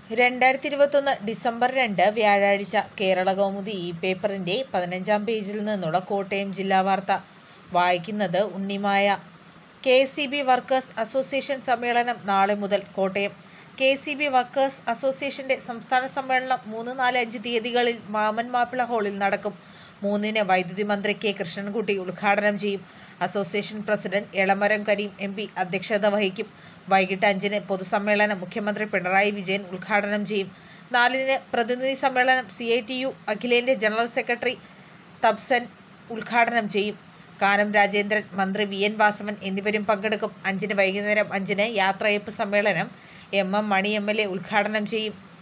രണ്ടായിരത്തി ഇരുപത്തൊന്ന് ഡിസംബർ രണ്ട് വ്യാഴാഴ്ച കേരളകൗമുദി ഈ പേപ്പറിന്റെ പതിനഞ്ചാം പേജിൽ നിന്നുള്ള കോട്ടയം ജില്ലാ വാർത്ത വായിക്കുന്നത് Unnimaya K C B workers association സമ്മേളനം നാളെ മുതൽ Kottayam K C B workers അസോസിയേഷന്റെ സംസ്ഥാന സമ്മേളനം മൂന്ന് നാല് അഞ്ച് തീയതികളിൽ മാമൻ മാപ്പിള ഹാളിൽ നടക്കും മൂന്നിന് വൈദ്യുതി മന്ത്രി കെ കൃഷ്ണൻകുട്ടി ഉദ്ഘാടനം ചെയ്യും association president Elamaram Kareem M P അധ്യക്ഷത വഹിക്കും വൈകിട്ട് അഞ്ചിന് പൊതുസമ്മേളനം മുഖ്യമന്ത്രി പിണറായി വിജയൻ ഉദ്ഘാടനം ചെയ്യും നാലിന് പ്രതിനിധി സമ്മേളനം സി ഐ ടി യു അഖിലേന്ത്യാ ജനറൽ സെക്രട്ടറി തബ്സൻ ഉദ്ഘാടനം ചെയ്യും കാനം രാജേന്ദ്രൻ മന്ത്രി വി എൻ വാസവൻ എന്നിവരും പങ്കെടുക്കും അഞ്ചിന് വൈകുന്നേരം അഞ്ചിന് യാത്രയയപ്പ് സമ്മേളനം M M Mani M L A ഉദ്ഘാടനം ചെയ്യും